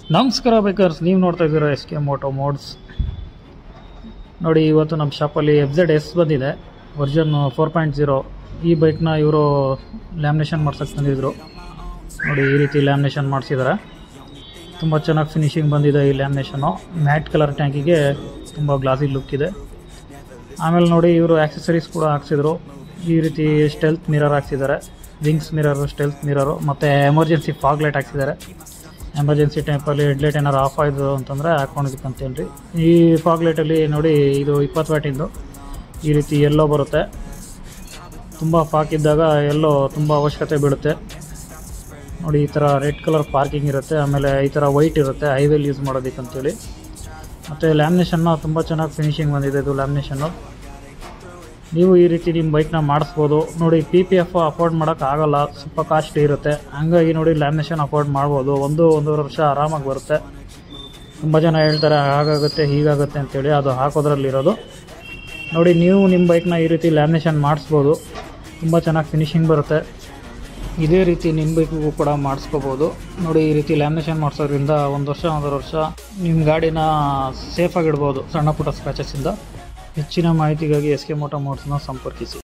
ನಮಸ್ಕಾರ ಬೇಕರ್ಸ್ ನೀವು ನೋಡ್ತಾ ಇದ್ದೀರಾ ಎಸ್ ಕೆ ಮೋಟೋ ಮೋಡ್ಸ್ ನೋಡಿ ಇವತ್ತು ನಮ್ಮ ಶಾಪಲ್ಲಿ ಎಫ್ ಜೆಡ್ ಎಸ್ ಬಂದಿದೆ ವರ್ಷನ್ ಫೋರ್ ಪಾಯಿಂಟ್ ಜೀರೋ ಈ ಬೈಕ್ನ ಇವರು ಲ್ಯಾಮಿನೇಷನ್ ಮಾಡ್ಸಕ್ಕೆ ತಂದಿದ್ರು ನೋಡಿ ಈ ರೀತಿ ಲ್ಯಾಮಿನೇಷನ್ ಮಾಡಿಸಿದ್ದಾರೆ ತುಂಬ ಚೆನ್ನಾಗಿ ಫಿನಿಶಿಂಗ್ ಬಂದಿದೆ ಈ ಲ್ಯಾಮಿನೇಷನು ಮ್ಯಾಟ್ ಕಲರ್ ಟ್ಯಾಂಕಿಗೆ ತುಂಬ ಗ್ಲಾಸಿ ಲುಕ್ ಇದೆ ಆಮೇಲೆ ನೋಡಿ ಇವರು ಆಕ್ಸೆಸರೀಸ್ ಕೂಡ ಹಾಕ್ಸಿದ್ರು ಈ ರೀತಿ ಸ್ಟೆಲ್ತ್ ಮಿರರ್ ಹಾಕ್ಸಿದ್ದಾರೆ ವಿಂಗ್ಸ್ ಮಿರರು ಸ್ಟೆಲ್ತ್ ಮಿರರು ಮತ್ತು ಎಮರ್ಜೆನ್ಸಿ ಫಾಗ್ ಲೈಟ್ ಹಾಕ್ಸಿದ್ದಾರೆ ಎಮರ್ಜೆನ್ಸಿ ಟೈಪಲ್ಲಿ ಹೆಡ್ಲೈಟ್ ಏನಾರು ಆಫ್ ಆಯಿತು ಅಂತಂದರೆ ಹಾಕ್ಕೊಂಡಿದ್ದಕ್ಕೆ ಅಂತೇಳಿ ಈ ಫಾಗ್ ಲೈಟಲ್ಲಿ ನೋಡಿ ಇದು ಇಪ್ಪತ್ತು ವ್ಯಾಟಿಂದು ಈ ರೀತಿ ಎಲ್ಲೋ ಬರುತ್ತೆ ತುಂಬ ಫಾಕ್ ಇದ್ದಾಗ ಎಲ್ಲೋ ತುಂಬ ಅವಶ್ಯಕತೆ ಬೀಳುತ್ತೆ ನೋಡಿ ಈ ಥರ ರೆಡ್ ಕಲರ್ ಪಾರ್ಕಿಂಗ್ ಇರುತ್ತೆ ಆಮೇಲೆ ಈ ಥರ ವೈಟ್ ಇರುತ್ತೆ ಹೈವೇಲಿ ಯೂಸ್ ಮಾಡೋದಕ್ಕೆ ಅಂತೇಳಿ ಮತ್ತು ಲ್ಯಾಮಿನೇಷನ್ನ ತುಂಬ ಚೆನ್ನಾಗಿ ಫಿನಿಶಿಂಗ್ ಬಂದಿದೆ ಇದು ಲ್ಯಾಮಿನೇಷನ್ನು ನೀವು ಈ ರೀತಿ ನಿಮ್ಮ ಬೈಕ್ನ ಮಾಡಿಸ್ಬೋದು ನೋಡಿ ಪಿ ಪಿ ಎಫ್ ಅಫೋರ್ಡ್ ಮಾಡೋಕ್ಕೆ ಆಗಲ್ಲ ಸ್ವಲ್ಪ ಕಾಸ್ಟ್ಲಿ ಇರುತ್ತೆ ಹಂಗಾಗಿ ನೋಡಿ ಲ್ಯಾಮಿನೇಷನ್ ಅಫೋರ್ಡ್ ಮಾಡ್ಬೋದು ಒಂದು ಒಂದೂವರೆ ವರ್ಷ ಆರಾಮಾಗಿ ಬರುತ್ತೆ ತುಂಬ ಜನ ಹೇಳ್ತಾರೆ ಹಾಗಾಗುತ್ತೆ ಹೀಗಾಗುತ್ತೆ ಅಂತೇಳಿ ಅದು ಹಾಕೋದ್ರಲ್ಲಿರೋದು ನೋಡಿ ನೀವು ನಿಮ್ಮ ಬೈಕ್ನ ಈ ರೀತಿ ಲ್ಯಾಮಿನೇಷನ್ ಮಾಡಿಸ್ಬೋದು ತುಂಬ ಚೆನ್ನಾಗಿ ಫಿನಿಶಿಂಗ್ ಬರುತ್ತೆ ಇದೇ ರೀತಿ ನಿಮ್ಮ ಬೈಕಿಗೂ ಕೂಡ ಮಾಡಿಸ್ಕೋಬೋದು ನೋಡಿ ಈ ರೀತಿ ಲ್ಯಾಮಿನೇಷನ್ ಮಾಡಿಸೋದ್ರಿಂದ ಒಂದು ವರ್ಷ ಒಂದೂವರೆ ವರ್ಷ ನಿಮ್ಮ ಗಾಡಿನ ಸೇಫಾಗಿ ಇಡ್ಬೋದು ಸಣ್ಣ ಪುಟ್ಟ ಸ್ಕ್ರಾಚಸ್ಸಿಂದ ಹೆಚ್ಚಿನ ಮಾಹಿತಿಗಾಗಿ ಎಸ್ ಕೆ ಮೋಟೋ ಮೋಟ್ಸ್ನ ಸಂಪರ್ಕಿಸಿ